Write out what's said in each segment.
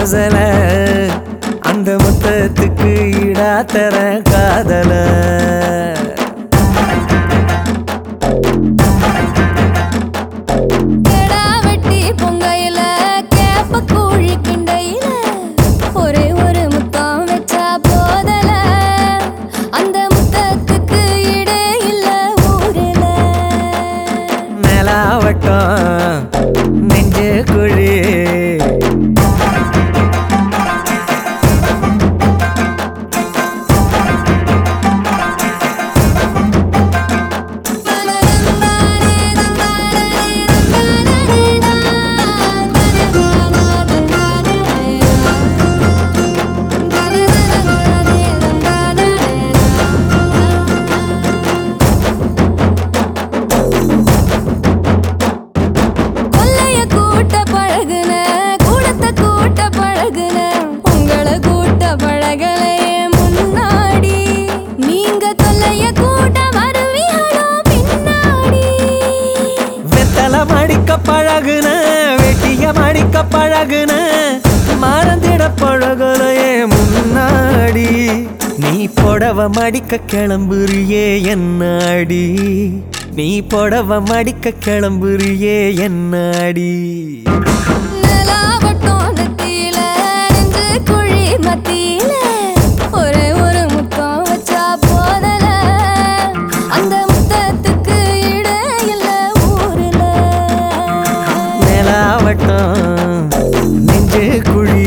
கோசல அந்த முத்தத்துக்கு ஈடா தர காதல கெடா வெட்டி பொங்கையில கேப்ப கூழி கிண்டையில ஒரே ஒரு முத்தம் வச்சா போதல அந்த முத்தத்துக்கு இடே இல்ல ஊரில மேலாவட்டம் நெஞ்சு குழி கொல்லைய கூட்ட பழகுன கூடத்த கூட்ட பழகுன உங்களை கூட்ட பழகலையே முன்னாடி நீங்க கொல்லைய கூட்ட வருவீங்களோ பின்னாடி வெத்தல மடிக்க பழகுன வெட்டிய மடிக்க பழகுன மறந்திட பழகலையே முன்னாடி நீ புடவ மடிக்க கிளம்புறியே என்னாடி நீ புடவ மடிக்க கிளம்புறியே என்னாடி நிலாவட்டம் நெத்தியில நெஞ்சு குழி மத்தியில ஒரே ஒரு முத்தம் வச்சா போதல அந்த முத்தத்துக்கு இடே இல்ல ஊருல மேலாவட்டம் நெஞ்சு குழி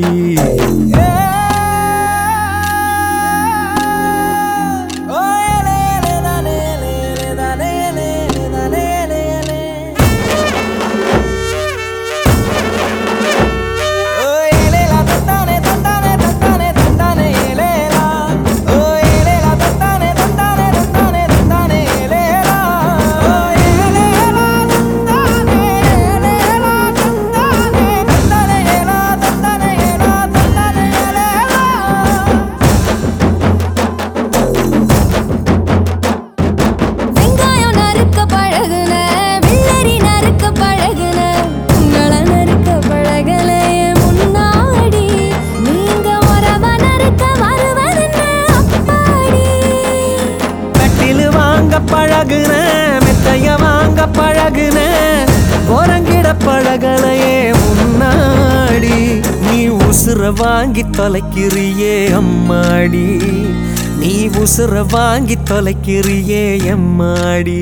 வெங்காயம் நறுக்க பழகுன வெள்ளரி நறுக்க பழகுன உங்களை நறுக்க பழகலையே முன்னாடி நீங்க உறவ நறுக்க வருவதென்ன அப்பாடி கட்டிலு வாங்க பழகுன மெத்தைய வாங்க பழகுன குரங்கிட பழகலையே முன்னாடி நீ உசுர வாங்கி தொலைக்கிறியே அம்மாடி நீ உசுர வாங்கி தொலைக்கிறியே எம்மாடி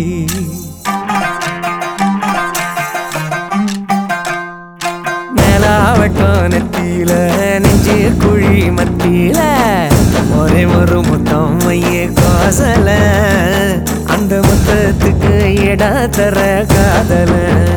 மேலாவட்டம் நெத்தியில நெஞ்சு குழி மத்தியில ஒரே ஒரு முத்தம் மைய கோசல அந்த முத்தத்துக்கு இட தர காதல